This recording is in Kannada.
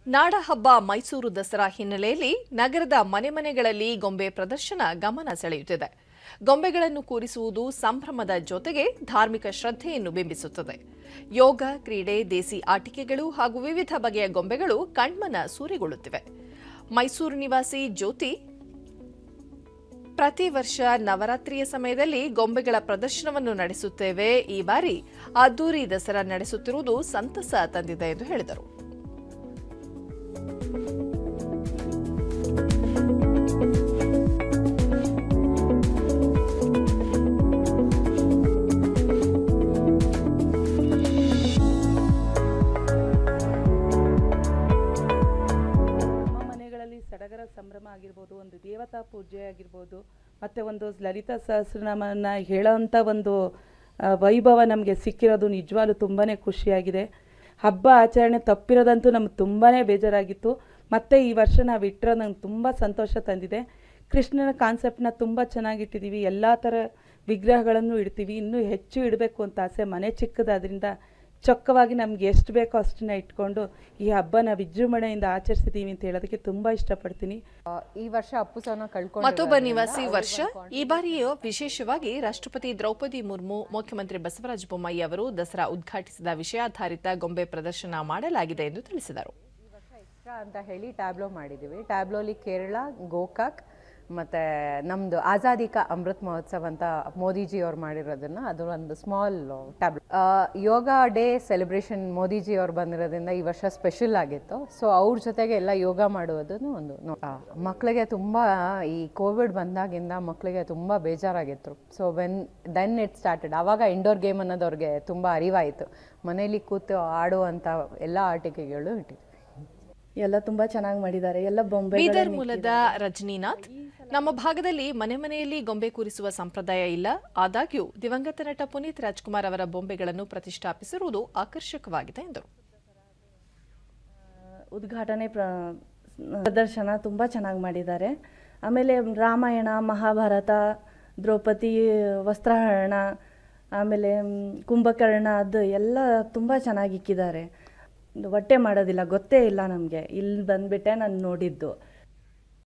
ನಾಡಹಬ್ಬ ಮೈಸೂರು ದಸರಾ ಹಿನ್ನೆಲೆಯಲ್ಲಿ ನಗರದ ಮನೆ ಮನೆಗಳಲ್ಲಿ ಗೊಂಬೆ ಪ್ರದರ್ಶನ ಗಮನ ಸೆಳೆಯುತ್ತಿದೆ ಗೊಂಬೆಗಳನ್ನು ಕೂರಿಸುವುದು ಸಂಭ್ರಮದ ಜೊತೆಗೆ ಧಾರ್ಮಿಕ ಶ್ರದ್ಧೆಯನ್ನು ಬಿಂಬಿಸುತ್ತದೆ ಯೋಗ ಕ್ರೀಡೆ ದೇಸಿ ಆಟಿಕೆಗಳು ಹಾಗೂ ವಿವಿಧ ಬಗೆಯ ಗೊಂಬೆಗಳು ಕಣ್ಮನ ಸೂರೆಗೊಳ್ಳುತ್ತಿವೆ ಮೈಸೂರು ನಿವಾಸಿ ಜ್ಯೋತಿ ಪ್ರತಿ ವರ್ಷ ನವರಾತ್ರಿಯ ಸಮಯದಲ್ಲಿ ಗೊಂಬೆಗಳ ಪ್ರದರ್ಶನವನ್ನು ನಡೆಸುತ್ತೇವೆ ಈ ಬಾರಿ ಅದ್ದೂರಿ ದಸರಾ ನಡೆಸುತ್ತಿರುವುದು ಸಂತಸ ತಂದಿದೆ ಎಂದು ಹೇಳಿದರು ನಮ್ಮ ಮನೆಗಳಲ್ಲಿ ಸಡಗರ ಸಂಭ್ರಮ ಆಗಿರ್ಬೋದು ಒಂದು ದೇವತಾ ಪೂಜೆ ಆಗಿರ್ಬೋದು ಮತ್ತು ಒಂದು ಲಲಿತಾ ಸಹಸ್ರನಾಮನ ಹೇಳೋವಂಥ ಒಂದು ಆ, ವೈಭವ ನಮಗೆ ಸಿಕ್ಕಿರೋದು ನಿಜವಾಗ್ಲೂ ತುಂಬಾ ಖುಷಿಯಾಗಿದೆ ಹಬ್ಬ ಆಚರಣೆ ತಪ್ಪಿರೋದಂತೂ ನಮ್ಗೆ ತುಂಬಾ ಬೇಜಾರಾಗಿತ್ತು ಮತ್ತು ಈ ವರ್ಷ ನಾವು ಇಟ್ಟಿರೋದು ನಂಗೆ ತುಂಬ ಸಂತೋಷ ತಂದಿದೆ ಕೃಷ್ಣನ ಕಾನ್ಸೆಪ್ಟನ್ನ ತುಂಬ ಚೆನ್ನಾಗಿಟ್ಟಿದ್ದೀವಿ ಎಲ್ಲ ಥರ ವಿಗ್ರಹಗಳನ್ನು ಇಡ್ತೀವಿ ಇನ್ನೂ ಹೆಚ್ಚು ಇಡಬೇಕು ಅಂತ ಆಸೆ ಮನೆ ಚಿಕ್ಕದಾದ್ರಿಂದ ಚೊಕ್ಕವಾಗಿ ನಮ್ಗೆ ಎಷ್ಟು ಬೇಕೋ ಅಷ್ಟನ್ನ ಇಟ್ಕೊಂಡು ಈ ಹಬ್ಬನ ವಿಜೃಂಭಣೆಯಿಂದ ಆಚರಿಸಿದ್ದೀವಿ ಅಂತ ಹೇಳೋದಕ್ಕೆ ತುಂಬ ಇಷ್ಟಪಡ್ತೀನಿ ಆ, ಈ ವರ್ಷ ಅಪ್ಪುಸವನ್ನ ಕಳ್ಕೊಂಡು ಮತ್ತೊಬ್ಬ ನಿವಾಸಿ ವರ್ಷ ಈ ಬಾರಿಯೂ ವಿಶೇಷವಾಗಿ ರಾಷ್ಟ್ರಪತಿ ದ್ರೌಪದಿ ಮುರ್ಮು ಮುಖ್ಯಮಂತ್ರಿ ಬಸವರಾಜ ಬೊಮ್ಮಾಯಿ ಅವರು ದಸರಾ ಉದ್ಘಾಟಿಸಿದ ವಿಷಯಾಧಾರಿತ ಗೊಂಬೆ ಪ್ರದರ್ಶನ ಮಾಡಲಾಗಿದೆ ಎಂದು ತಿಳಿಸಿದರು ಎಕ್ಸ್ಟ್ರಾ ಅಂತ ಹೇಳಿ ಟ್ಯಾಬ್ಲೋ ಮಾಡಿದ್ದೀವಿ ಟ್ಯಾಬ್ಲೋಲಿ ಕೇರಳ ಗೋಕಾಕ್ ಮತ್ತು ನಮ್ಮದು ಆಜಾದಿ ಕಾ ಅಮೃತ್ ಮಹೋತ್ಸವ್ ಅಂತ ಮೋದಿಜಿ ಅವ್ರು ಮಾಡಿರೋದನ್ನ ಅದು ಒಂದು small tableau yoga day celebration Modiji ಅವ್ರು ಬಂದಿರೋದ್ರಿಂದ ಈ ವರ್ಷ ಸ್ಪೆಷಲ್ ಆಗಿತ್ತು ಸೊ ಅವ್ರ ಜೊತೆಗೆ ಎಲ್ಲ ಯೋಗ ಮಾಡುವುದನ್ನು ಒಂದು ನೋ- ಆ, ಮಕ್ಕಳಿಗೆ ತುಂಬ ಈ ಕೋವಿಡ್ ಬಂದಾಗಿಂದ ಮಕ್ಕಳಿಗೆ ತುಂಬ ಬೇಜಾರಾಗಿತ್ತು so when then it started ಆವಾಗ ಇಂಡೋರ್ ಗೇಮ್ ಅನ್ನೋದು ಅವ್ರಿಗೆ ತುಂಬ ಅರಿವಾಯಿತು ಮನೇಲಿ ಕೂತು ಆಡುವಂಥ ಎಲ್ಲ ಆಟಿಕೆಗಳು ಇಟ್ಟಿದ್ವಿ ಎಲ್ಲ ತುಂಬಾ ಚೆನ್ನಾಗಿ ಮಾಡಿದ್ದಾರೆ ಎಲ್ಲ ಬೊಂಬೆ ಬೀದರ್ ಮೂಲದ ರಜನಿನಾಥ್ ನಮ್ಮ ಭಾಗದಲ್ಲಿ ಮನೆ ಮನೆಯಲ್ಲಿ ಗೊಂಬೆ ಕೂರಿಸುವ ಸಂಪ್ರದಾಯ ಇಲ್ಲ ಆದಾಗ್ಯೂ ದಿವಂಗತ ನಟ ಪುನೀತ್ ರಾಜ್ಕುಮಾರ್ ಅವರ ಬೊಂಬೆಗಳನ್ನು ಪ್ರತಿಷ್ಠಾಪಿಸಿರುವುದು ಆಕರ್ಷಕವಾಗಿದೆ ಎಂದರು ಉದ್ಘಾಟನೆ ಪ್ರ ಪ್ರದರ್ಶನ ತುಂಬ ಚೆನ್ನಾಗಿ ಮಾಡಿದ್ದಾರೆ ಆಮೇಲೆ ರಾಮಾಯಣ ಮಹಾಭಾರತ ದ್ರೌಪದಿ ವಸ್ತ್ರಹರಣ ಆಮೇಲೆ ಮ್, ಕುಂಭಕರ್ಣ ಅದು ಎಲ್ಲ ತುಂಬ ಚೆನ್ನಾಗಿ ಇಕ್ಕಿದ್ದಾರೆ ಹೊಟ್ಟೆ ಮಾಡೋದಿಲ್ಲ ಗೊತ್ತೇ ಇಲ್ಲ ನಮಗೆ ಇಲ್ಲಿ ಬಂದುಬಿಟ್ಟೆ ನಾನು ನೋಡಿದ್ದು